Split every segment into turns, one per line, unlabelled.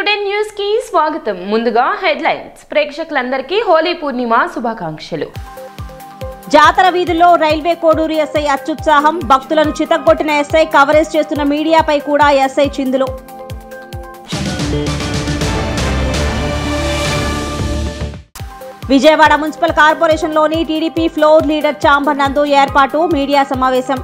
Today news కి స్వాగతం ముందుగా హెడ్లైన్స్ ప్రేక్షకులందరికీ హోలీ పూర్ణిమ శుభాకాంక్షలు
జాతర వీధుల్లో రైల్వే కోడూరు ఎస్ఐ అత్యుత్సాహం భక్తులను చితగ్గొట్టిన ఎస్ఐ కవరేజ్ చేస్తున్న మీడియాపై కూడా ఎస్ఐ చిందులు విజయవాడ మున్సిపల్ కార్పొరేషన్లోని టీడీపీ ఫ్లోర్ లీడర్ చాంబర్ నందు ఏర్పాటు మీడియా సమావేశం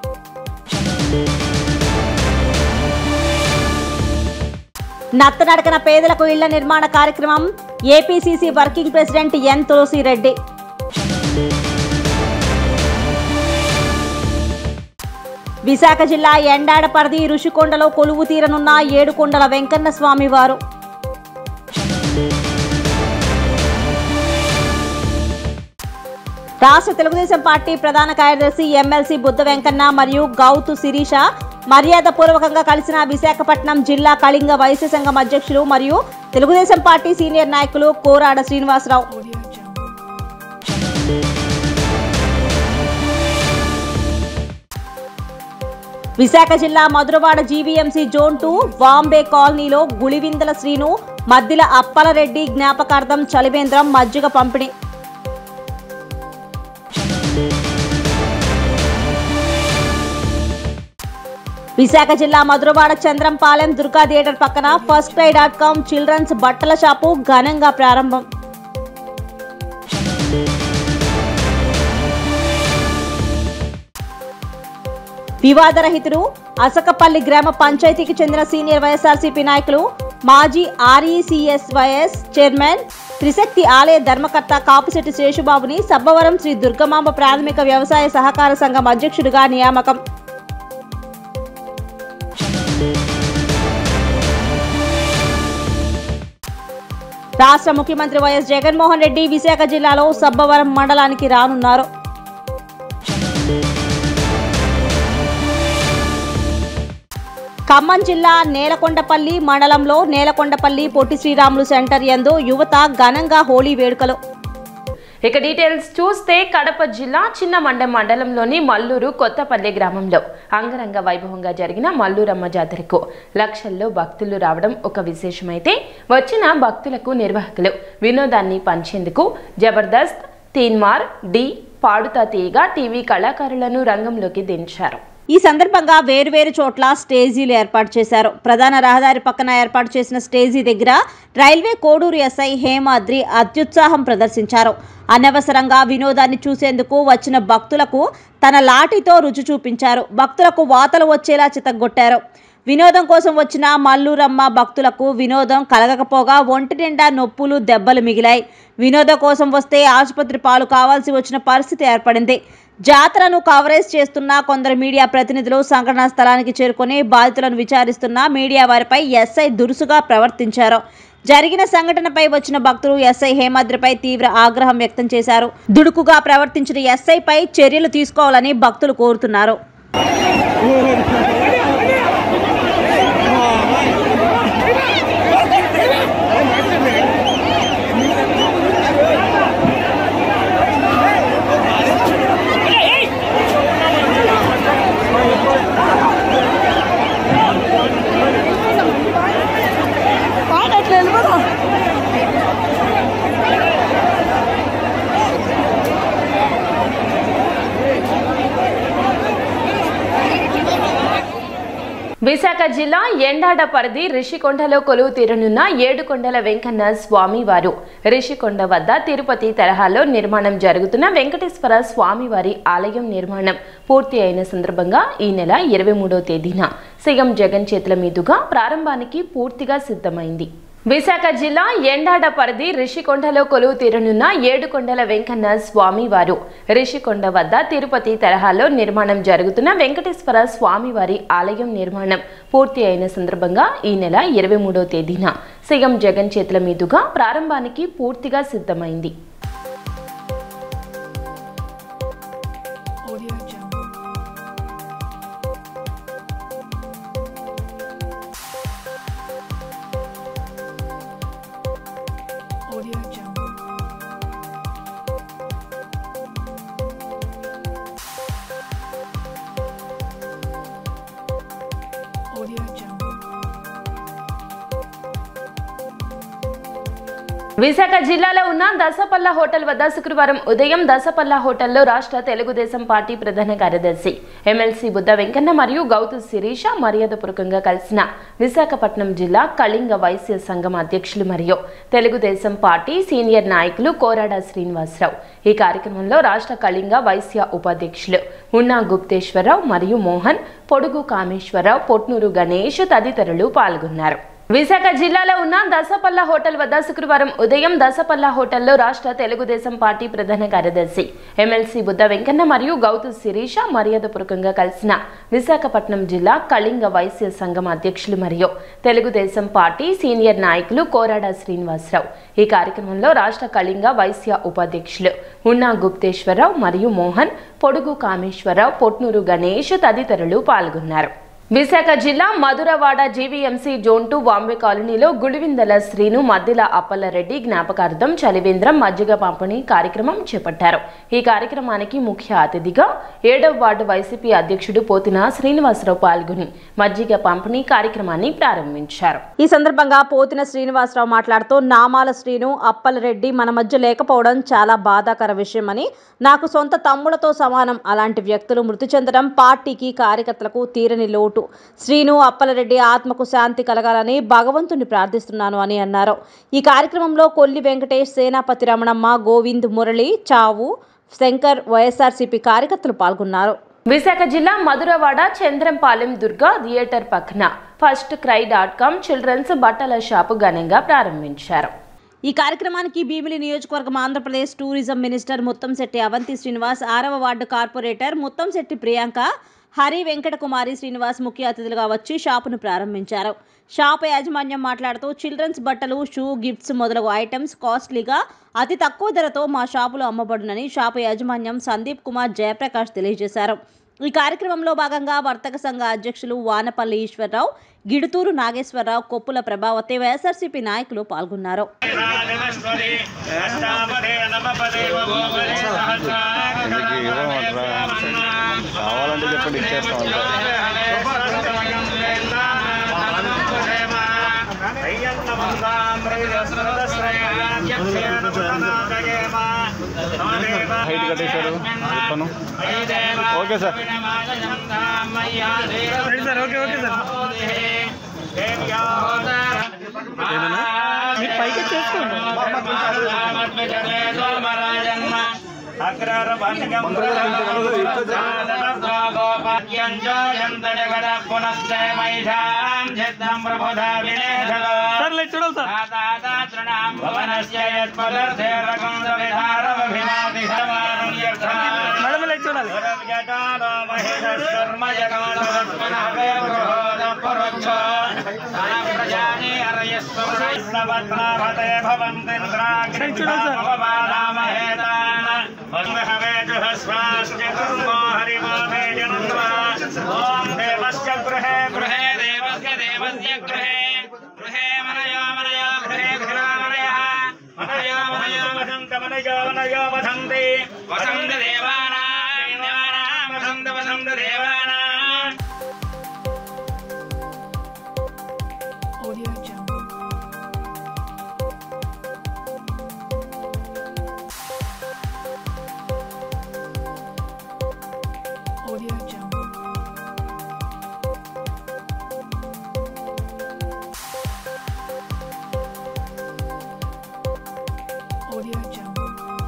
నత్తనడకన పేదలకు ఇళ్ల నిర్మాణ కార్యక్రమం APCC working president N Tulasireddy Visakha జిల్లా ఎండాడపరిది ఋషికొండలో కొలువు తీరనున్న ఏడుకొండల వెంకన్న స్వామి వారు రాష్ట్ర తెలుగుదేశం పార్టీ ప్రధాన కార్యదర్శి ఎమ్మెల్సీ బుద్ధ వెంకన్న మరియు గౌతు శిరీష మర్యాదపూర్వకంగా కలిసిన విశాఖపట్నం జిల్లా కళింగ వైశ్య సంఘం అధ్యక్షులు మరియు తెలుగుదేశం పార్టీ సీనియర్ నాయకులు కోరాడ శ్రీనివాసరావు విశాఖ జిల్లా Madhurawada GVMC zone two Bombay కాలనీలో గుళివిందల శ్రీను మద్దిల అప్పలరెడ్డి జ్ఞాపకార్థం చలివేంద్రం మజ్జిగ పంపిణీ విశాఖ జిల్లా మధురవాడ చంద్రంపాలెం దుర్గా థియేటర్ పక్కన first cry dot com children's బట్టల షాపు ఘనంగా ప్రారంభం వివాదరహితుడు అసకపల్లి గ్రామ పంచాయతీకి చెందిన సీనియర్ వైఎస్ఆర్సీపీ నాయకులు మాజీ ఆర్ఈసీఎస్వైఎస్ చైర్మన్ త్రిశక్తి ఆలయ ధర్మకర్త కాపుశెట్టి శేషుబాబుని సబ్బవరం శ్రీ దుర్గమాంబ ప్రాథమిక వ్యవసాయ సహకార సంఘం అధ్యక్షుడిగా నియామకం రాష్ట్ర ముఖ్యమంత్రి వైఎస్ జగన్మోహన్ రెడ్డి విశాఖ జిల్లాలో సబ్బవరం మండలానికి రానున్నారు ఖమ్మం జిల్లా నేలకొండపల్లి మండలంలో నేలకొండపల్లి పొట్టి శ్రీరాములు సెంటర్ యందు యువత ఘనంగా హోలీ వేడుకలు
ఇక డీటెయిల్స్ చూస్తే కడప జిల్లా చిన్నమండ మండలంలోని మల్లూరు కొత్తపల్లి గ్రామంలో అంగరంగ వైభవంగా జరిగిన మల్లూరమ్మ జాతరకు లక్షల్లో భక్తులు రావడం ఒక విశేషమైతే వచ్చిన భక్తులకు నిర్వాహకులు వినోదాన్ని పంచేందుకు జబర్దస్త్ తీన్మార్ డి పాడుతా తీయగా టీవీ కళాకారులను రంగంలోకి దించారు
ఈ సందర్భంగా వేరువేరు చోట్ల స్టేజీలు ఏర్పాటు చేశారు ప్రధాన రహదారి పక్కన ఏర్పాటు చేసిన స్టేజీ దగ్గర రైల్వే కోడూరు ఎస్ఐ హేమాద్రి అత్యుత్సాహం ప్రదర్శించారు అనవసరంగా వినోదాన్ని చూసేందుకు వచ్చిన భక్తులకు తన లాఠీతో రుచి చూపించారు భక్తులకు వాతలు వచ్చేలా చితగ్గొట్టారు వినోదం కోసం వచ్చిన మల్లూరమ్మ భక్తులకు వినోదం కలగకపోగా ఒంటి నిండా నొప్పులు దెబ్బలు మిగిలాయి వినోదం కోసం వస్తే ఆసుపత్రి పాలు కావాల్సి వచ్చిన పరిస్థితి ఏర్పడింది జాతరను కవరేజ్ చేస్తున్న కొందరు మీడియా ప్రతినిధులు సంఘటనా స్థలానికి చేరుకొని బాధితులను విచారిస్తున్న మీడియా వారిపై ఎస్ఐ దురుసుగా ప్రవర్తించారు జరిగిన సంఘటనపై వచ్చిన భక్తులు ఎస్ఐ హేమాద్రిపై తీవ్ర ఆగ్రహం వ్యక్తం చేశారు దుడుకుగా ప్రవర్తించిన ఎస్ఐపై చర్యలు తీసుకోవాలని భక్తులు కోరుతున్నారు
విశాఖ జిల్లా ఎండాడ పరిధి రిషికొండలో కొలువు తీరనున్న ఏడుకొండల వెంకన్న స్వామివారు రిషికొండ వద్ద తిరుపతి తరహాలో నిర్మాణం జరుగుతున్న వెంకటేశ్వర స్వామివారి ఆలయం నిర్మాణం పూర్తి అయిన సందర్భంగా ఈ నెల ఇరవై మూడో తేదీన సీఎం జగన్ చేతుల మీదుగా ప్రారంభానికి పూర్తిగా సిద్ధమైంది విశాఖ జిల్లా ఎండాడ పరిధి రిషికొండలో కొలువు తీరనున్న ఏడుకొండల వెంకన్న స్వామివారు రిషికొండ వద్ద తిరుపతి తరహాలో నిర్మాణం జరుగుతున్న వెంకటేశ్వర స్వామివారి ఆలయం నిర్మాణం పూర్తి అయిన సందర్భంగా ఈ నెల ఇరవై మూడో తేదీన సీఎం జగన్ చేతుల మీదుగా ప్రారంభానికి పూర్తిగా సిద్ధమైంది
Audio Jungle. Audio Jungle. Audio Jungle.
Visakha జిల్లాలో ఉన్న దసపల్ల హోటల్ వద్ద శుక్రవారం ఉదయం దసపల్ల హోటల్లో రాష్ట్ర తెలుగుదేశం పార్టీ ప్రధాన కార్యదర్శి ఎమ్మెల్సీ బుద్ధ వెంకన్న మరియు గౌతు శిరీష మర్యాదపూర్వకంగా కలిసిన విశాఖపట్నం జిల్లా కళింగ వైశ్య సంఘం అధ్యక్షులు మరియు తెలుగుదేశం పార్టీ సీనియర్ నాయకులు కోరాడ శ్రీనివాసరావు ఈ కార్యక్రమంలో రాష్ట్ర కళింగ వైశ్య ఉపాధ్యక్షులు ఉన్నా గుప్తేశ్వరరావు మరియు మోహన్ పొడుగు కామేశ్వరరావు పొట్నూరు గణేష్ తదితరులు పాల్గొన్నారు విశాఖ జిల్లాలో ఉన్న దసపల్ల హోటల్ వద్ద శుక్రవారం ఉదయం దసపల్ల హోటల్లో రాష్ట్ర తెలుగుదేశం పార్టీ ప్రధాన కార్యదర్శి ఎమ్మెల్సీ బుద్ధ వెంకన్న మరియు గౌతు శిరీష మర్యాదపూర్వకంగా కలిసిన విశాఖపట్నం జిల్లా కళింగ వైశ్య సంఘం అధ్యక్షులు మరియు తెలుగుదేశం పార్టీ సీనియర్ నాయకులు కోరాడ శ్రీనివాసరావు ఈ కార్యక్రమంలో రాష్ట్ర కళింగ వైశ్య ఉపాధ్యక్షులు ఉన్నా గుప్తేశ్వరరావు మరియు మోహన్ పొడుగు కామేశ్వరరావు పొట్నూరు గణేష్ తదితరులు పాల్గొన్నారు విశాఖ జిల్లా Madhurawada GVMC zone two Bombay కాలనీలో గుడివిందల శ్రీను మద్దిల అప్పలరెడ్డి జ్ఞాపకార్థం చలివేంద్రం మజ్జిగ పంపిణీ కార్యక్రమం చేపట్టారు ఈ కార్యక్రమానికి ముఖ్య అతిథిగా ఏడవ వార్డు వైసీపీ అధ్యక్షుడు పోతిన శ్రీనివాసరావు పాల్గొని మజ్జిగ పంపిణీ కార్యక్రమాన్ని ప్రారంభించారు
ఈ సందర్భంగా పోతిన శ్రీనివాసరావు మాట్లాడుతూ నామాల శ్రీను అప్పలరెడ్డి మన మధ్య లేకపోవడం చాలా బాధాకర విషయమని నాకు సొంత తమ్ములతో సమానం అలాంటి వ్యక్తులు మృతి చెందడం పార్టీకి కార్యకర్తలకు తీరని లోటు శ్రీను అప్పలరెడ్డి ఆత్మకు శాంతి కలగాలని భగవంతుని ప్రార్థిస్తున్నాను అని అన్నారు ఈ కార్యక్రమంలో కొల్లి వెంకటేష్ సేనాపతి రమణమ్మ గోవింద్ మురళి చావు శంకర్ వైఎస్ఆర్సీపీ కార్యకర్తలు పాల్గొన్నారు
విశాఖ జిల్లా మధురవాడ చంద్రంపాలెం దుర్గా థియేటర్ పక్కన first cry dot com children's బట్టల షాపు ఘనంగా ప్రారంభించారు
ఈ కార్యక్రమానికి భీమిలి నియోజకవర్గం ఆంధ్రప్రదేశ్ టూరిజం మినిస్టర్ ముత్తంశెట్టి అవంతి శ్రీనివాస్ ఆరవ వార్డు కార్పొరేటర్ ముత్తంశెట్టి ప్రియాంక హరి వెంకటకుమారి శ్రీనివాస్ ముఖ్య అతిథులుగా వచ్చి షాపును ప్రారంభించారు షాప్ యాజమాన్యం మాట్లాడుతూ చిల్డ్రన్స్ బట్టలు షూ గిఫ్ట్స్ మొదలగు ఐటమ్స్ కాస్ట్లీగా అతి తక్కువ ధరతో మా షాపులో అమ్మబడునని షాపు యాజమాన్యం సందీప్ కుమార్ జయప్రకాష్ తెలియజేశారు ఈ కార్యక్రమంలో భాగంగా వర్తక సంఘ అధ్యక్షులు వానపల్లి ఈశ్వరరావు గిడుతూరు నాగేశ్వరరావు కొప్పుల ప్రభావతి వైఎస్ఆర్సీపీ నాయకులు పాల్గొన్నారు
మీకు ఇవ్వమంటారా కావాలంటే చెప్పండి ఇచ్చేస్తాం అంతా హైట్ కట్టేశారు చెప్పను okay sir
sir okay okay sir మీరు పైకి చేసుకోండి సార్ లైట్ చూడాలి సార్ మేడం లైట్ చూడాలి
గృహే గృహే దేవస్య దేవస్య గృహే గృహే మనయో మనయో గృహే గృహామనయః మనయో మనయో వసంత మనయో మనయో వసంతి వసంత దేవానాం దేవానాం వసంత వసంత దేవానాం
Audio Jungle. Audio Jungle. Audio Jungle.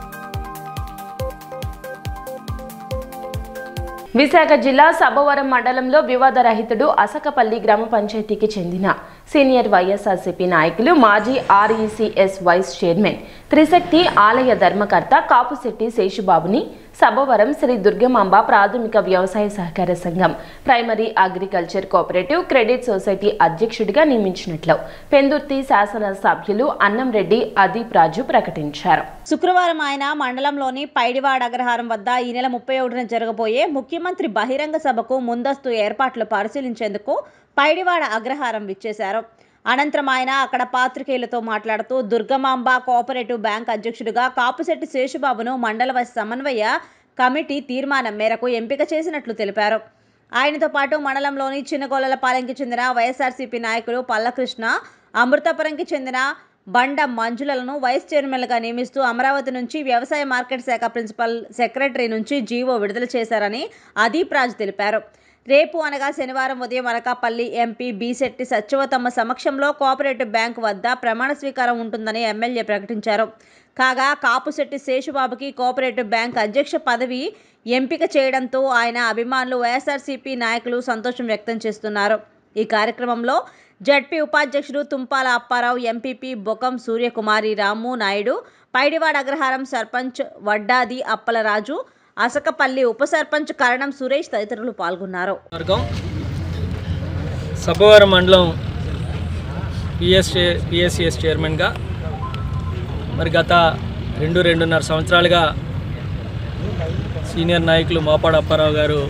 Visakha జిల్లా సభవరం మండలంలో వివాదరహితుడు అసకపల్లి గ్రామ పంచాయతీకి చెందిన సీనియర్ వైఎస్ఆర్సీపీ నాయకులు మాజీ ఆర్ఈసీఎస్ వైస్ చైర్మన్ త్రిశక్తి ఆలయ ధర్మకర్త కాపుశెట్టి శేషుబాబుని సభవరం శ్రీ దుర్గమాంబ ప్రాథమిక వ్యవసాయ సహకార సంఘం primary agriculture cooperative credit society అధ్యక్షుడిగా నియమించినట్లు పెందుర్తి శాసన సభ్యులు అన్నంరెడ్డి అదీప్ రాజు ప్రకటించారు
శుక్రవారం ఆయన మండలంలోని పైడివాడ అగ్రహారం వద్ద ఈ నెల ముప్పై ఒకటిన జరగబోయే ముఖ్యమంత్రి బహిరంగ సభకు ముందస్తు ఏర్పాట్లు పరిశీలించేందుకు పైడివాడ అగ్రహారం విచ్చేశారు అనంతరం ఆయన అక్కడ పాత్రికేయులతో మాట్లాడుతూ దుర్గమాంబ కోఆపరేటివ్ బ్యాంక్ అధ్యక్షుడిగా కాపుశెట్టి శేషుబాబును మండల వైస్ సమన్వయ కమిటీ తీర్మానం మేరకు ఎంపిక చేసినట్లు తెలిపారు ఆయనతో పాటు మండలంలోని చిన్నగొల్లలపాలెంకి చెందిన వైఎస్ఆర్సీపీ నాయకులు పల్లకృష్ణ అమృతపురంకి చెందిన బండ మంజులను వైస్ చైర్మన్లుగా నియమిస్తూ అమరావతి నుంచి వ్యవసాయ మార్కెట్ శాఖ ప్రిన్సిపల్ సెక్రటరీ నుంచి జీవో విడుదల చేశారని అదీప్ రాజు తెలిపారు రేపు అనగా శనివారం ఉదయం అనకాపల్లి ఎంపీ బీశెట్టి సత్యవతమ్మ సమక్షంలో కోఆపరేటివ్ బ్యాంకు వద్ద ప్రమాణ స్వీకారం ఉంటుందని ఎమ్మెల్యే ప్రకటించారు కాగా కాపుశెట్టి శేషుబాబుకి కోఆపరేటివ్ బ్యాంక్ అధ్యక్ష పదవి ఎంపిక చేయడంతో ఆయన అభిమానులు వైఎస్ఆర్సీపీ నాయకులు సంతోషం వ్యక్తం చేస్తున్నారు ఈ కార్యక్రమంలో జడ్పీ ఉపాధ్యక్షుడు తుంపాల అప్పారావు ఎంపీపీ బొకం సూర్యకుమారి రాము నాయుడు పైడివాడ అగ్రహారం సర్పంచ్ వడ్డాది అప్పలరాజు అసకపల్లి ఉప సర్పంచ్ కరణం సురేష్ తదితరులు పాల్గొన్నారు
వర్గం సబ్బవరం మండలం పిఎస్ పిఎస్సిఎస్ చైర్మన్గా మరి గత రెండు రెండున్నర సంవత్సరాలుగా సీనియర్ నాయకులు మోపాడు అప్పారావు గారు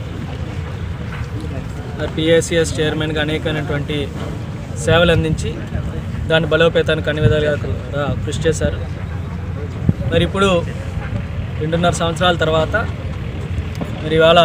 మరి పిఎస్సిఎస్ చైర్మన్గా అనేకమైనటువంటి సేవలు అందించి దాని బలోపేతానికి అన్ని విధాలుగా కూడా కృషి చేశారు మరి ఇప్పుడు రెండున్నర సంవత్సరాల తర్వాత మరి ఇవాళ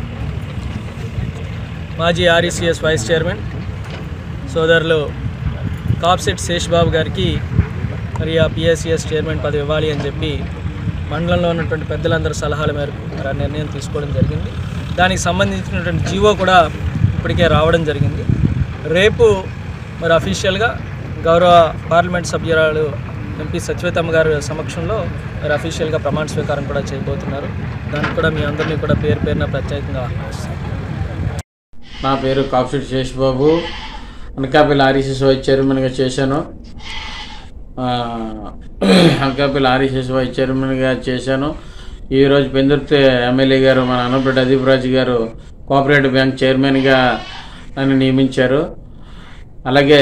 మాజీ ఆర్ఈసిఎస్ వైస్ చైర్మన్ సోదరులు కాప్సెట్ శేష్బాబు గారికి మరి ఆ పిఎస్సిఎస్ చైర్మన్ పదవి ఇవ్వాలి అని చెప్పి మండలంలో ఉన్నటువంటి పెద్దలందరి సలహాల మేరకు మరి ఆ నిర్ణయం తీసుకోవడం జరిగింది దానికి సంబంధించినటువంటి జీవో కూడా ఇప్పటికే రావడం జరిగింది రేపు మరి అఫీషియల్గా గౌరవ పార్లమెంట్ సభ్యురాలు ఎంపీ సత్యవేతమ్మ గారి సమక్షంలో మరి అఫీషియల్గా ప్రమాణ స్వీకారం కూడా చేయబోతున్నారు దానికి కూడా మీ అందరినీ కూడా పేరు పేరున ప్రత్యేకంగా ఆహ్వానిస్తాను
నా పేరు కాఫీ శేషబాబు అనకాపల్లి ఆర్ఎస్ఎస్ వైస్ చైర్మన్గా చేశాను ఆ, అనకాపల్లి ఆర్ఎస్ఎస్ వైస్ చైర్మన్గా చేశాను ఈరోజు పెందుర్తి ఎమ్మెల్యే గారు మన అన్నపరెడ్డి అదీప్ రాజు గారు కోఆపరేటివ్ బ్యాంక్ చైర్మన్గా నన్ను నియమించారు అలాగే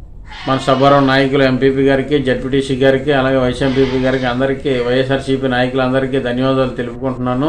మన సభారావు నాయకులు ఎంపీపీ గారికి జడ్పీటీసీ గారికి అలాగే వైస్ ఎంపీపీ గారికి అందరికీ వైఎస్ఆర్సీపీ నాయకులందరికీ ధన్యవాదాలు తెలుపుకుంటున్నాను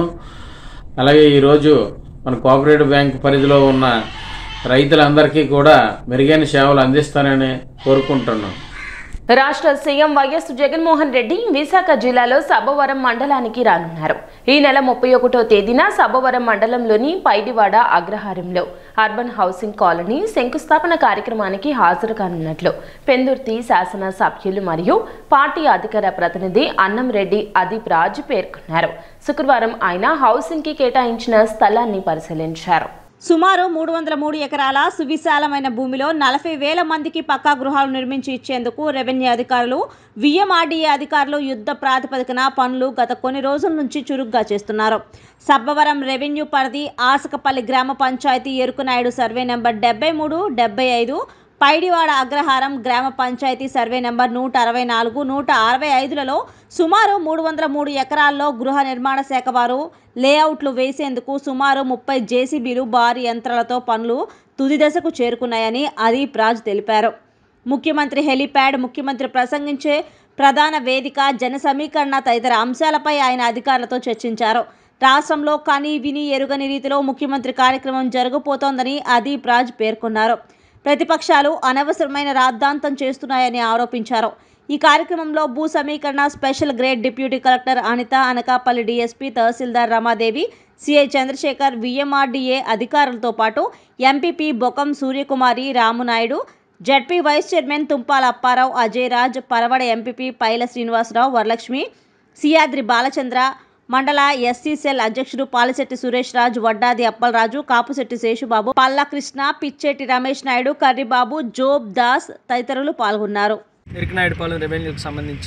అలాగే ఈరోజు మన కోఆపరేటివ్ బ్యాంక్ పరిధిలో ఉన్న రైతులందరికీ కూడా మెరుగైన సేవలు అందిస్తానని కోరుకుంటున్నాను
రాష్ట్ర సీఎం వైఎస్ జగన్మోహన్ రెడ్డి విశాఖ జిల్లాలో సబ్బవరం మండలానికి రానున్నారు ఈ నెల ముప్పై ఒకటో తేదీన సబ్బవరం మండలంలోని పైడివాడ అగ్రహారంలో అర్బన్ హౌసింగ్ కాలనీ శంకుస్థాపన కార్యక్రమానికి హాజరు కానున్నట్లు పెందుర్తి శాసన సభ్యులు మరియు పార్టీ అధికార ప్రతినిధి అన్నంరెడ్డి అదీప్ రాజ్ పేర్కొన్నారు శుక్రవారం ఆయన హౌసింగ్కి కేటాయించిన స్థలాన్ని పరిశీలించారు
సుమారు మూడు వందల మూడు ఎకరాల సువిశాలమైన భూమిలో నలభై వేల మందికి పక్కా గృహాలు నిర్మించి ఇచ్చేందుకు రెవెన్యూ అధికారులు విఎంఆర్డీఏ అధికారులు యుద్ధ ప్రాతిపదికన పనులు గత కొన్ని రోజుల నుంచి చురుగ్గా చేస్తున్నారు సబ్బవరం రెవెన్యూ పరిధి ఆసకపల్లి గ్రామ పంచాయతీ ఎరుకునాయుడు సర్వే నెంబర్ డెబ్బై మూడు డెబ్బై ఐదు పైడివాడ అగ్రహారం గ్రామ పంచాయతీ సర్వే నెంబర్ నూట అరవై నాలుగు నూట అరవై ఐదులలో సుమారు మూడు వందల మూడు ఎకరాల్లో గృహ నిర్మాణ శాఖ వారు లేఅవుట్లు వేసేందుకు సుమారు ముప్పై జేసీబీలు భారీ యంత్రాలతో పనులు తుది దశకు చేరుకున్నాయని అదీప్ రాజ్ తెలిపారు ముఖ్యమంత్రి హెలిప్యాడ్ ముఖ్యమంత్రి ప్రసంగించే ప్రధాన వేదిక జన సమీకరణ తదితర అంశాలపై ఆయన అధికారులతో చర్చించారు రాష్ట్రంలో కని విని ఎరుగని రీతిలో ముఖ్యమంత్రి కార్యక్రమం జరగబోతోందని అదీప్ రాజ్ పేర్కొన్నారు ప్రతిపక్షాలు అనవసరమైన రాద్ధాంతం చేస్తున్నాయని ఆరోపించారు ఈ కార్యక్రమంలో భూ సమీకరణ special grade deputy collector Anitha Anakapalli DSP tahsildar Ramadevi CI Chandrasekhar VMRDA అధికారులతో పాటు MPP Bokam Suryakumari Ramunaidu ZP vice chairman Tumpala Apparao Ajay Raj Paravada MPP Paila Srinivasarao Varalakshmi Siyadri Balachandra మండల ఎస్సీ సెల్ అధ్యక్షుడు పాలిశెట్టి సురేష్ రాజు వడ్డాది అప్పలరాజు కాపుశెట్టి శేషుబాబు పల్లా కృష్ణ పిచ్చెట్టి రమేష్ నాయుడు కర్రిబాబు జోబ్ దాస్ తదితరులు పాల్గొన్నారు
ఎరికనాయుడుపాలెం రెవెన్యూకి సంబంధించి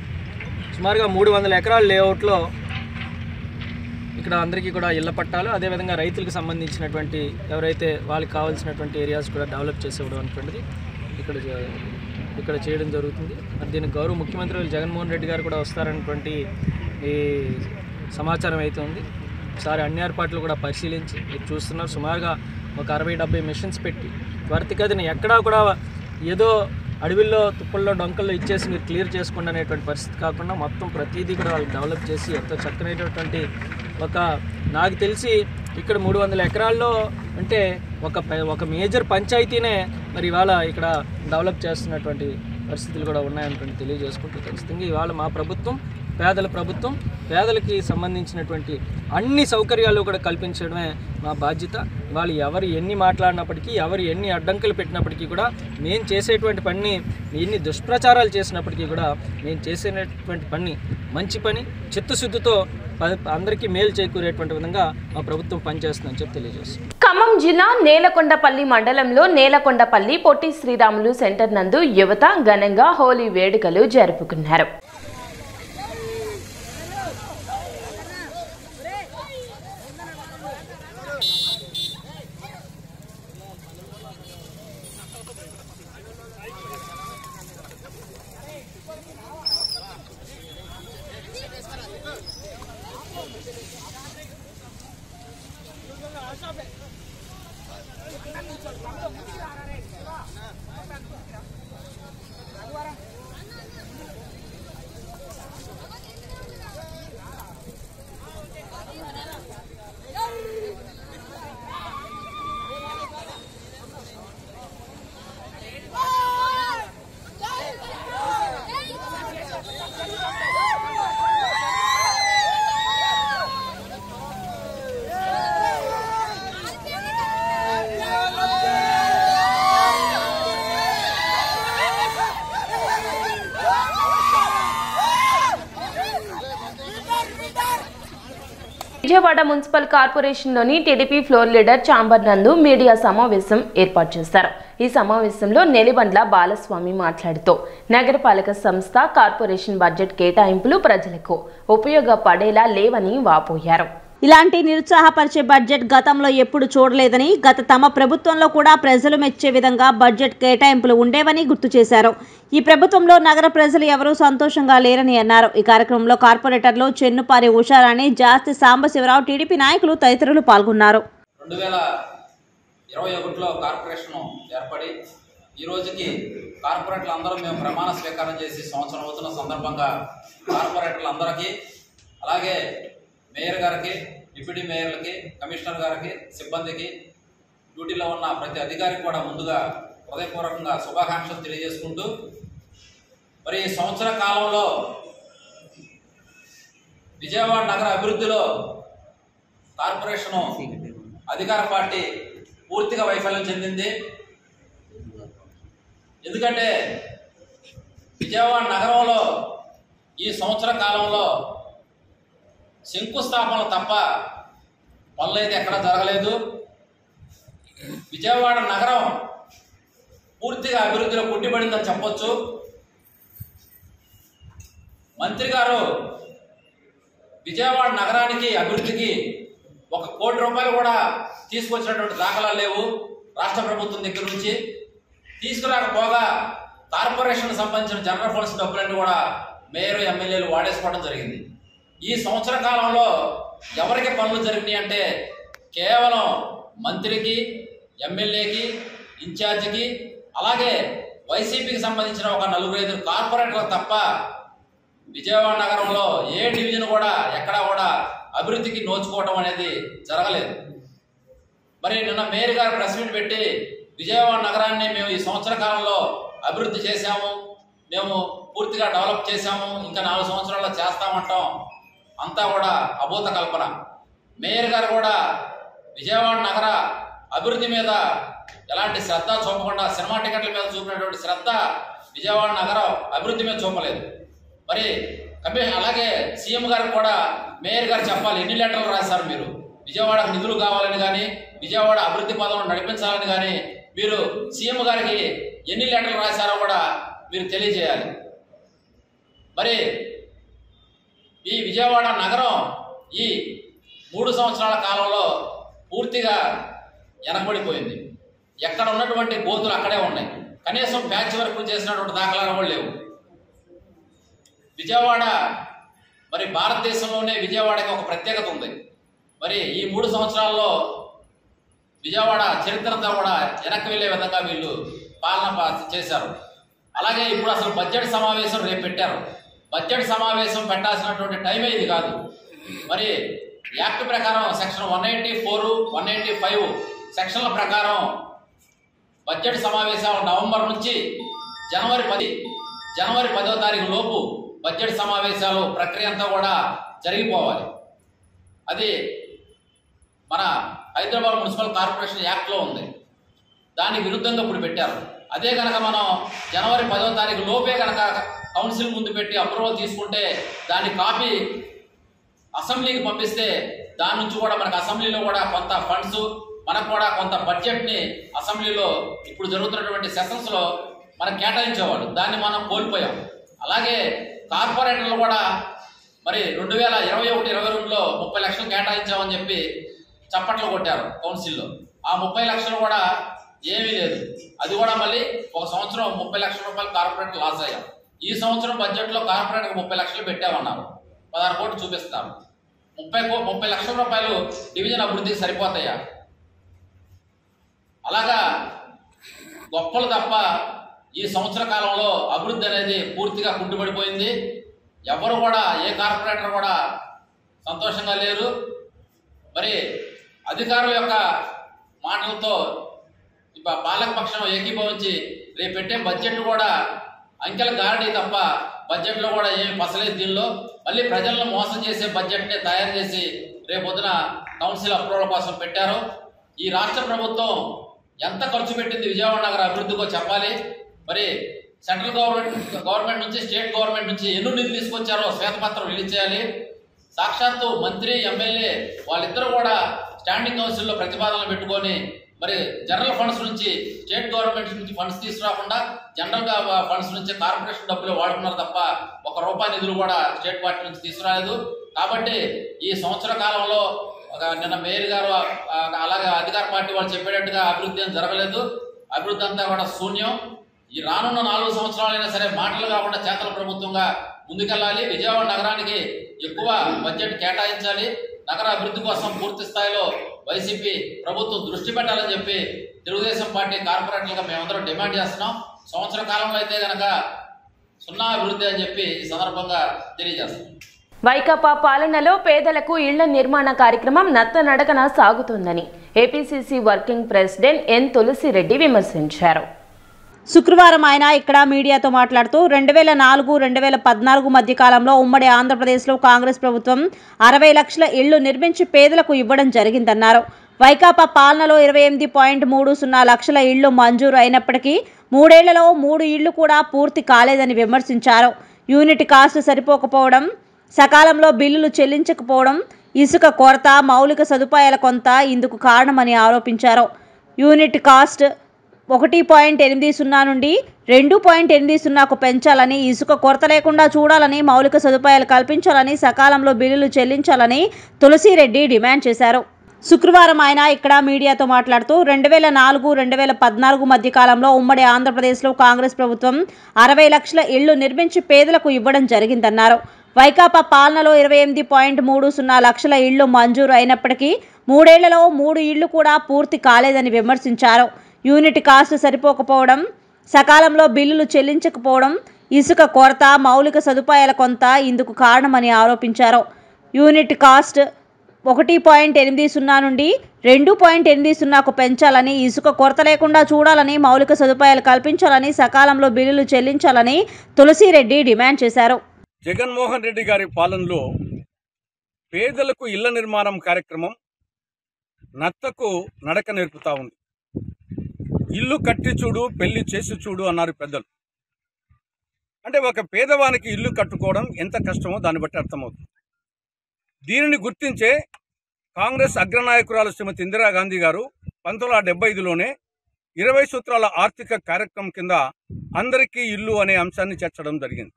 సుమారుగా మూడు వందల ఎకరాల లేఅవుట్లో ఇక్కడ అందరికీ కూడా ఇళ్ల పట్టాలు అదేవిధంగా రైతులకు సంబంధించినటువంటి ఎవరైతే వాళ్ళకి కావాల్సినటువంటి ఏరియాస్ కూడా డెవలప్ చేసేవడం అనేటువంటిది ఇక్కడ జ- ఇక్కడ చేయడం జరుగుతుంది మరి దీనికి గౌరవ ముఖ్యమంత్రి వర్యులు జగన్మోహన్ రెడ్డి గారు కూడా వస్తారనేటువంటి ఈ సమాచారం అయితే ఉంది ఒకసారి అన్ని ఏర్పాట్లు కూడా పరిశీలించి మీరు చూస్తున్నారు సుమారుగా ఒక అరవై డెబ్బై మిషన్స్ పెట్టి త్వరితగతిన ఎక్కడా కూడా ఏదో అడవిల్లో తుప్పల్లో డొంకల్లో ఇచ్చేసి మీరు క్లియర్ చేసుకోండి అనేటువంటి పరిస్థితి కాకుండా మొత్తం ప్రతిదీ కూడా వాళ్ళు డెవలప్ చేసి ఎంతో చక్కనైనటువంటి ఒక నాకు తెలిసి ఇక్కడ మూడు వందల ఎకరాల్లో అంటే ఒక ప- ఒక మేజర్ పంచాయతీనే మరి ఇవాళ ఇక్కడ డెవలప్ చేస్తున్నటువంటి పరిస్థితులు కూడా ఉన్నాయనుకుంటే తెలియజేసుకుంటూ ఖచ్చితంగా ఇవాళ మా ప్రభుత్వం పేదల ప్రభుత్వం పేదలకి సంబంధించినటువంటి అన్ని సౌకర్యాలు కూడా కల్పించడమే మా బాధ్యత వాళ్ళు ఎవరు ఎన్ని మాట్లాడినప్పటికీ ఎవరు ఎన్ని అడ్డంకులు పెట్టినప్పటికీ కూడా మేము చేసేటువంటి పని ఎన్ని దుష్ప్రచారాలు చేసినప్పటికీ కూడా మేము చేసేటువంటి పని మంచి పని చిత్తశుద్ధితో ప- అందరికీ మేలు చేకూరేటువంటి విధంగా మా ప్రభుత్వం పనిచేస్తుందని చెప్పి తెలియజేస్తుంది
ఖమ్మం జిల్లా నేలకొండపల్లి మండలంలో నేలకొండపల్లి పొట్టి శ్రీరాములు సెంటర్ నందు యువత ఘనంగా హోలీ వేడుకలు జరుపుకున్నారు విజయవాడ మున్సిపల్ కార్పొరేషన్లోని టీడీపీ ఫ్లోర్ లీడర్ చాంబర్ నందు మీడియా సమావేశం ఏర్పాటు చేశారు ఈ సమావేశంలో నెలిబండ్ల బాలస్వామి మాట్లాడుతూ నగరపాలక సంస్థ కార్పొరేషన్ బడ్జెట్ కేటాయింపులు ప్రజలకు ఉపయోగపడేలా లేవని వాపోయారు
ఇలాంటి నిరుత్సాహపరిచే బడ్జెట్ గతంలో ఎప్పుడు చూడలేదని గత తమ ప్రభుత్వంలో కూడా ప్రజలు మెచ్చే విధంగా బడ్జెట్ కేటాయింపులు ఉండేవని గుర్తు చేశారు ఈ ప్రభుత్వంలో నగర ప్రజలు ఎవరూ సంతోషంగా లేరని అన్నారు ఈ కార్యక్రమంలో కార్పొరేటర్లు చెన్నుపారి ఉషారాణి జాస్తి సాంబశివరావు టీడీపీ నాయకులు తదితరులు పాల్గొన్నారు
రెండు వేల ఇరవై ఒకటిలో కార్పొరేషన్ ఏర్పడి ఈ రోజుకి కార్పొరేటర్లు అందరూ మేము ప్రమాణ స్వీకారం చేసి సంవత్సరం అవుతున్న సందర్భంగా కార్పొరేటర్లు అందరికీ అలాగే మేయర్ గారికి డిప్యూటీ మేయర్లకి కమిషనర్ గారికి సిబ్బందికి డ్యూటీలో ఉన్న ప్రతి అధికారికి కూడా ముందుగా హృదయపూర్వకంగా శుభాకాంక్షలు తెలియజేసుకుంటూ మరి ఈ సంవత్సర కాలంలో విజయవాడ నగర అభివృద్ధిలో కార్పొరేషను అధికార పార్టీ పూర్తిగా వైఫల్యం చెందింది ఎందుకంటే విజయవాడ నగరంలో ఈ సంవత్సర కాలంలో శంకుస్థాపనలు తప్ప పనులైతే ఎక్కడా జరగలేదు విజయవాడ నగరం పూర్తిగా అభివృద్ధిలో పుట్టిపడిందని చెప్పొచ్చు మంత్రి గారు విజయవాడ నగరానికి అభివృద్ధికి ఒక కోటి రూపాయలు కూడా తీసుకొచ్చినటువంటి దాఖలాలు లేవు రాష్ట్ర ప్రభుత్వం దగ్గర నుంచి తీసుకురాకపోగా కార్పొరేషన్ సంబంధించిన జనరల్ ఫండ్స్ డబ్బులన్నీ కూడా మేయర్ ఎమ్మెల్యేలు వాడేసుకోవడం జరిగింది ఈ సంవత్సర కాలంలో ఎవరికి పనులు జరిగినాయి అంటే కేవలం మంత్రికి ఎమ్మెల్యేకి ఇన్ఛార్జికి అలాగే వైసీపీకి సంబంధించిన ఒక నలుగురు ఐదు కార్పొరేటర్లు తప్ప విజయవాడ నగరంలో ఏ డివిజన్ కూడా ఎక్కడా కూడా అభివృద్ధికి నోచుకోవడం అనేది జరగలేదు మరి నిన్న మేయర్ గారు ప్రెస్ మీట్ పెట్టి విజయవాడ నగరాన్ని మేము ఈ సంవత్సర కాలంలో అభివృద్ధి చేశాము మేము పూర్తిగా డెవలప్ చేశాము ఇంకా నాలుగు సంవత్సరాల్లో చేస్తామంటాం అంతా కూడా అభూత కల్పన మేయర్ గారు కూడా విజయవాడ నగర అభివృద్ధి మీద ఎలాంటి శ్రద్ధ చూపకుండా సినిమా టికెట్ల మీద చూపినటువంటి శ్రద్ధ విజయవాడ నగరం అభివృద్ధి మీద చూపలేదు మరి కమి అలాగే సీఎం గారికి కూడా మేయర్ గారు చెప్పాలి ఎన్ని లెటర్లు రాశారు మీరు విజయవాడకు నిధులు కావాలని కానీ విజయవాడ అభివృద్ధి పదం నడిపించాలని కానీ మీరు సీఎం గారికి ఎన్ని లెటర్లు రాశారో కూడా మీరు తెలియజేయాలి మరి ఈ విజయవాడ నగరం ఈ మూడు సంవత్సరాల కాలంలో పూర్తిగా వెనకబడిపోయింది ఎక్కడ ఉన్నటువంటి గోతులు అక్కడే ఉన్నాయి కనీసం ప్యాచ్ వర్క్ చేసినటువంటి దాఖలాలు కూడా లేవు విజయవాడ మరి భారతదేశంలోనే విజయవాడకి ఒక ప్రత్యేకత ఉంది మరి ఈ మూడు సంవత్సరాల్లో విజయవాడ చరిత్ర అంతా కూడా వెనక్కి వెళ్ళే విధంగా వీళ్ళు పాలన పా- చేశారు అలాగే ఇప్పుడు అసలు బడ్జెట్ సమావేశం రేపు పెట్టారు బడ్జెట్ సమావేశం పెట్టాల్సినటువంటి టైమే ఇది కాదు మరి యాక్ట్ ప్రకారం section one eighty four one eighty five సెక్షన్ల ప్రకారం బడ్జెట్ సమావేశాలు నవంబర్ నుంచి జనవరి పది జనవరి పదో తారీఖు లోపు బడ్జెట్ సమావేశాలు ప్రక్రియ అంతా కూడా జరిగిపోవాలి అది మన హైదరాబాద్ మున్సిపల్ కార్పొరేషన్ యాక్ట్లో ఉంది దానికి విరుద్ధంగా ఇప్పుడు పెట్టారు అదే కనుక మనం జనవరి పదో తారీఖు లోపే కనుక కౌన్సిల్ ముందు పెట్టి అప్రూవల్ తీసుకుంటే దాని కాపీ అసెంబ్లీకి పంపిస్తే దాని నుంచి కూడా మనకు అసెంబ్లీలో కూడా కొంత ఫండ్స్ మనకు కూడా కొంత బడ్జెట్ని అసెంబ్లీలో ఇప్పుడు జరుగుతున్నటువంటి సెషన్స్లో మనం కేటాయించేవాళ్ళు దాన్ని మనం కోల్పోయాం అలాగే కార్పొరేటర్లు కూడా మరి రెండు వేల ఇరవై ఒకటి ఇరవై రెండులో ముప్పై లక్షలు కేటాయించామని చెప్పి చప్పట్లు కొట్టారు కౌన్సిల్లో ఆ ముప్పై లక్షలు కూడా ఏమీ లేదు అది కూడా మళ్ళీ ఒక సంవత్సరం ముప్పై లక్షల రూపాయలు కార్పొరేట్ లాస్ అయ్యాం ఈ సంవత్సరం బడ్జెట్లో కార్పొరేట్కి ముప్పై లక్షలు పెట్టామన్నారు పదహారు కోట్లు చూపిస్తాం ముప్పై కో ముప్పై లక్షల రూపాయలు డివిజన్ అభివృద్ధికి సరిపోతాయా అలాగా గొప్పలు తప్ప ఈ సంవత్సర కాలంలో అభివృద్ధి అనేది పూర్తిగా కుంటుపడిపోయింది ఎవరు కూడా ఏ కార్పొరేటర్ కూడా సంతోషంగా లేరు మరి అధికారుల యొక్క మాటలతో ఇప్ప పాలకపక్షం ఏకీభవించి రేపు పెట్టే బడ్జెట్ కూడా అంకెల గారడీ తప్ప బడ్జెట్లో కూడా ఏమి పసలేదు దీనిలో మళ్ళీ ప్రజలను మోసం చేసే బడ్జెట్ని తయారు చేసి రేపు పొద్దున కౌన్సిల్ అప్రూవల్ కోసం పెట్టారు ఈ రాష్ట్ర ప్రభుత్వం ఎంత ఖర్చు పెట్టింది విజయవాడ నగర అభివృద్ధికో చెప్పాలి మరి సెంట్రల్ గవర్నమెంట్ గవర్నమెంట్ నుంచి స్టేట్ గవర్నమెంట్ నుంచి ఎన్ని నిధులు తీసుకొచ్చారో శ్వేతపత్రం రిలీజ్ చేయాలి సాక్షాత్తు మంత్రి ఎమ్మెల్యే వాళ్ళిద్దరూ కూడా స్టాండింగ్ కౌన్సిల్లో ప్రతిపాదనలు పెట్టుకొని మరి జనరల్ ఫండ్స్ నుంచి స్టేట్ గవర్నమెంట్ నుంచి ఫండ్స్ తీసుకురాకుండా జనరల్ గా ఫండ్స్ నుంచి కార్పొరేషన్ డబ్బులు వాడుకున్నారు తప్ప ఒక రూపాయి నిధులు కూడా స్టేట్ పార్టీ నుంచి తీసుకురాలేదు కాబట్టి ఈ సంవత్సర కాలంలో ఒక నిన్న మేయర్ గారు ఆ, అలాగే అధికార పార్టీ వాళ్ళు చెప్పేటట్టుగా అభివృద్ధి ఏం జరగలేదు అభివృద్ధి అంతా కూడా శూన్యం ఈ రానున్న నాలుగు సంవత్సరాలైనా సరే మాటలు కాకుండా చేతల ప్రభుత్వంగా ముందుకెళ్ళాలి విజయవాడ నగరానికి ఎక్కువ బడ్జెట్ కేటాయించాలి నగర అభివృద్ధి కోసం పూర్తి స్థాయిలో వైసీపీ ప్రభుత్వం దృష్టి పెట్టాలని చెప్పి తెలుగుదేశం పార్టీ కార్పొరేటర్లుగా మేమందరం డిమాండ్ చేస్తున్నాం సంవత్సర కాలంలో అయితే గనక సున్నా అభివృద్ధి అని చెప్పి ఈ సందర్భంగా తెలియజేస్తున్నాం
వైకాపా పాలనలో పేదలకు ఇళ్ల నిర్మాణ కార్యక్రమం నత్తనడకన సాగుతోందని APCC working president N Tulasireddy విమర్శించారు
శుక్రవారం ఆయన ఇక్కడ మీడియాతో మాట్లాడుతూ రెండు వేల నాలుగు రెండు వేల పద్నాలుగు మధ్య కాలంలో ఉమ్మడి ఆంధ్రప్రదేశ్లో కాంగ్రెస్ ప్రభుత్వం అరవై లక్షల ఇళ్లు నిర్మించి పేదలకు ఇవ్వడం జరిగిందన్నారు వైకాపా పాలనలో ఇరవై ఎనిమిది పాయింట్ మూడు సున్నా లక్షల ఇళ్లు మంజూరు అయినప్పటికీ మూడేళ్లలో మూడు ఇళ్లు కూడా పూర్తి కాలేదని విమర్శించారు యూనిట్ కాస్ట్ సరిపోకపోవడం సకాలంలో బిల్లులు చెల్లించకపోవడం ఇసుక కొరత మౌలిక సదుపాయాల కొంత ఇందుకు కారణమని ఆరోపించారు యూనిట్ కాస్ట్ ఒకటి పాయింట్ ఎనిమిది సున్నా నుండి రెండు పాయింట్ ఎనిమిది సున్నాకు పెంచాలని ఇసుక కొరత లేకుండా చూడాలని మౌలిక సదుపాయాలు కల్పించాలని సకాలంలో బిల్లులు చెల్లించాలని తులసిరెడ్డి డిమాండ్ చేశారు శుక్రవారం ఆయన ఇక్కడ మీడియాతో మాట్లాడుతూ రెండు వేల నాలుగు రెండు వేల పద్నాలుగు మధ్య కాలంలో ఉమ్మడి ఆంధ్రప్రదేశ్లో కాంగ్రెస్ ప్రభుత్వం అరవై లక్షల ఇళ్లు నిర్మించి పేదలకు ఇవ్వడం జరిగిందన్నారు వైకాపా పాలనలో ఇరవై ఎనిమిది పాయింట్ మూడు సున్నా లక్షల ఇళ్లు మంజూరు అయినప్పటికీ మూడేళ్లలో మూడు ఇళ్లు కూడా పూర్తి కాలేదని విమర్శించారు యూనిట్ కాస్ట్ సరిపోకపోవడం సకాలంలో బిల్లులు చెల్లించకపోవడం ఇసుక కొరత మౌలిక సదుపాయాల కొంత ఇందుకు కారణమని ఆరోపించారు యూనిట్ కాస్ట్ ఒకటి పాయింట్ ఎనిమిది సున్నా నుండి రెండు పాయింట్ ఎనిమిది సున్నాకు పెంచాలని ఇసుక కొరత లేకుండా చూడాలని మౌలిక సదుపాయాలు కల్పించాలని సకాలంలో బిల్లులు చెల్లించాలని తులసిరెడ్డి డిమాండ్ చేశారు
జగన్మోహన్ రెడ్డి గారి పాలనలో పేదలకు ఇళ్ల నిర్మాణం కార్యక్రమం నత్తకు నడక నేర్పుతా ఉంది ఇల్లు కట్టి చూడు పెళ్లి చేసి చూడు అన్నారు పెద్దలు అంటే ఒక పేదవానికి ఇల్లు కట్టుకోవడం ఎంత కష్టమో దాన్ని బట్టి అర్థమవుతుంది దీనిని గుర్తించే కాంగ్రెస్ అగ్రనాయకురాలు శ్రీమతి ఇందిరాగాంధీ గారు పంతొమ్మిది వందల డెబ్బై ఐదులోనే ఇరవై సూత్రాల ఆర్థిక కార్యక్రమం కింద అందరికీ ఇల్లు అనే అంశాన్ని చేర్చడం జరిగింది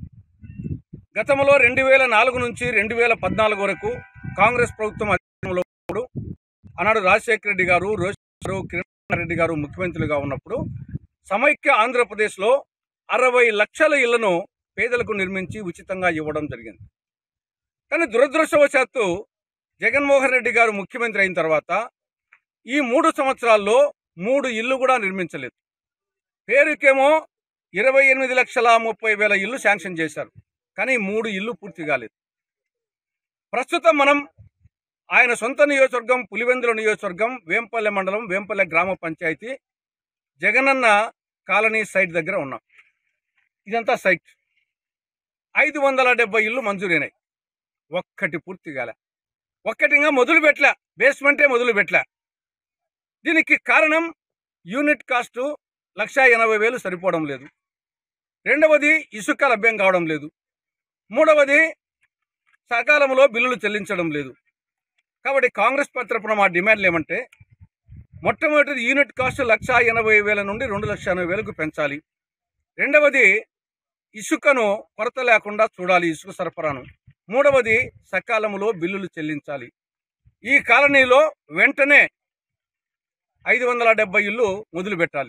గతంలో రెండు వేల నాలుగు నుంచి రెండు వేల పద్నాలుగు వరకు కాంగ్రెస్ ప్రభుత్వం అధికారంలో ఉన్నప్పుడు ఆనాడు రాజశేఖర రెడ్డి గారు రోష్ గారు కిరణ్ రెడ్డి గారు ముఖ్యమంత్రులుగా ఉన్నప్పుడు సమైక్య ఆంధ్రప్రదేశ్లో అరవై లక్షల ఇళ్లను పేదలకు నిర్మించి ఉచితంగా ఇవ్వడం జరిగింది కానీ దురదృష్టవశాత్తు జగన్మోహన్ రెడ్డి గారు ముఖ్యమంత్రి అయిన తర్వాత ఈ మూడు సంవత్సరాల్లో మూడు ఇల్లు కూడా నిర్మించలేదు పేరుకేమో ఇరవై ఎనిమిది లక్షల ముప్పై వేల ఇల్లు శాంక్షన్ చేశారు కానీ మూడు ఇల్లు పూర్తి కాలేదు ప్రస్తుతం మనం ఆయన సొంత నియోజకవర్గం పులివెందుల నియోజకవర్గం వేంపల్లె మండలం వేంపల్లె గ్రామ పంచాయతీ జగనన్న కాలనీ సైట్ దగ్గర ఉన్నాం ఇదంతా సైట్ ఐదు వందల డెబ్బై ఇల్లు మంజూరైనాయి ఒక్కటి పూర్తి కాలే ఒక్కటిగా మొదలు పెట్టలే బేస్మెంటే మొదలు పెట్టలే దీనికి కారణం యూనిట్ కాస్టు లక్ష ఎనభై వేలు సరిపోవడం లేదు రెండవది ఇసుక లభ్యం కావడం లేదు మూడవది సకాలంలో బిల్లులు చెల్లించడం లేదు కాబట్టి కాంగ్రెస్ తరపున మా డిమాండ్లు ఏమంటే మొట్టమొదటిది యూనిట్ కాస్ట్ లక్ష ఎనభై వేల నుండి రెండు లక్షల ఎనభై వేలకు పెంచాలి రెండవది ఇసుకను కొరత లేకుండా చూడాలి ఇసుక సరఫరాను మూడవది సకాలంలో బిల్లులు చెల్లించాలి ఈ కాలనీలో వెంటనే ఐదు వందల డెబ్బై ఇల్లు మొదలు పెట్టాలి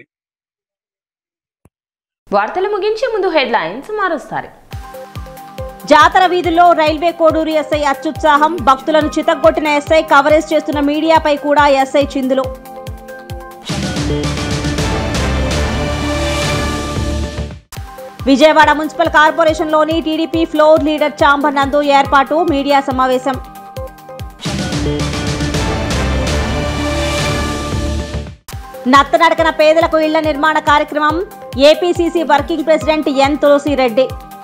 వార్తలు ముగించే ముందు హెడ్లైన్స్ మారుస్తారు
జాతర వీధుల్లో రైల్వే కోడూరు ఎస్ఐ అత్యుత్సాహం భక్తులను చితగ్గొట్టిన ఎస్ఐ కవరేజ్ చేస్తున్న మీడియాపై కూడా ఎస్ఐ చిందులు విజయవాడ మున్సిపల్ కార్పొరేషన్లోని టీడీపీ ఫ్లోర్ లీడర్ చాంబర్ నందు ఏర్పాటు మీడియా సమావేశం నత్తనడకన పేదలకు ఇళ్ల నిర్మాణ కార్యక్రమం APCC working president N Tulasireddy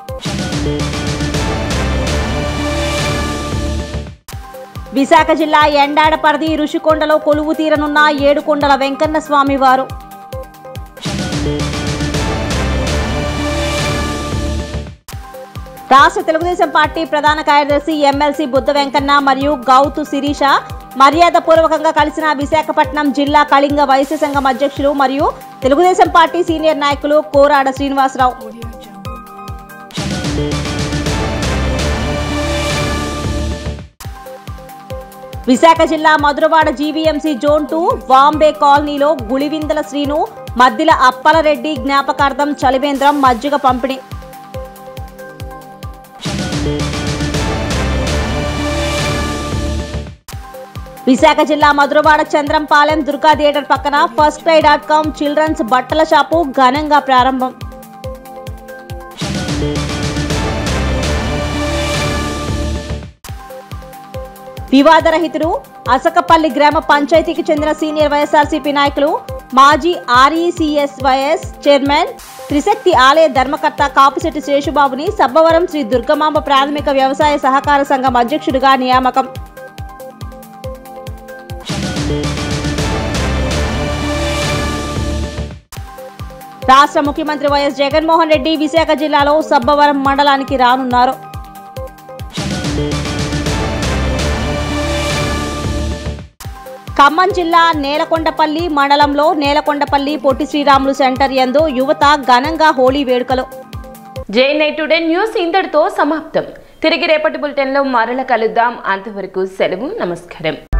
Visakha జిల్లా ఎండాడపరిది ఋషికొండలో కొలువు తీరనున్న ఏడుకొండల వెంకన్న స్వామి వారు రాష్ట్ర తెలుగుదేశం పార్టీ ప్రధాన కార్యదర్శి ఎమ్మెల్సీ బుద్ధ వెంకన్న మరియు గౌతు శిరీష మర్యాదపూర్వకంగా కలిసిన విశాఖపట్నం జిల్లా కళింగ వైశ్య సంఘం అధ్యక్షులు మరియు తెలుగుదేశం పార్టీ సీనియర్ నాయకులు కోరాడ శ్రీనివాసరావు
Audio Jungle.
విశాఖ జిల్లా Madhurawada GVMC zone two Bombay కాలనీలో గుళివిందల శ్రీను మద్దిల అప్పలరెడ్డి జ్ఞాపకార్థం చలివేంద్రం మజ్జిగ పంపిణీ విశాఖ జిల్లా మధురవాడ చంద్రంపాలెం దుర్గా థియేటర్ పక్కన first cry dot com children's బట్టల షాపు ఘనంగా ప్రారంభం వివాదరహితుడు అసకపల్లి గ్రామ పంచాయతీకి చెందిన సీనియర్ వైఎస్ఆర్సీపీ నాయకులు మాజీ ఆర్ఈసీఎస్వైఎస్ చైర్మన్ త్రిశక్తి ఆలయ ధర్మకర్త కాపుశెట్టి శేషుబాబుని సబ్బవరం శ్రీ దుర్గమాంబ ప్రాథమిక వ్యవసాయ సహకార సంఘం అధ్యక్షుడిగా నియామకం రాష్ట్ర ముఖ్యమంత్రి వైఎస్ జగన్మోహన్ రెడ్డి విశాఖ జిల్లాలో సబ్బవరం మండలానికి రానున్నారు ఖమ్మం జిల్లా నేలకొండపల్లి మండలంలో నేలకొండపల్లి పొట్టి శ్రీరాములు సెంటర్ యందు యువత ఘనంగా హోలీ వేడుకలు
జే నైట్ టుడే న్యూస్ ఇంతటితో సమాప్తం తిరిగి రేపటి బులెటిన్లో మరల కలుద్దాం అంతవరకు సెలవు నమస్కారం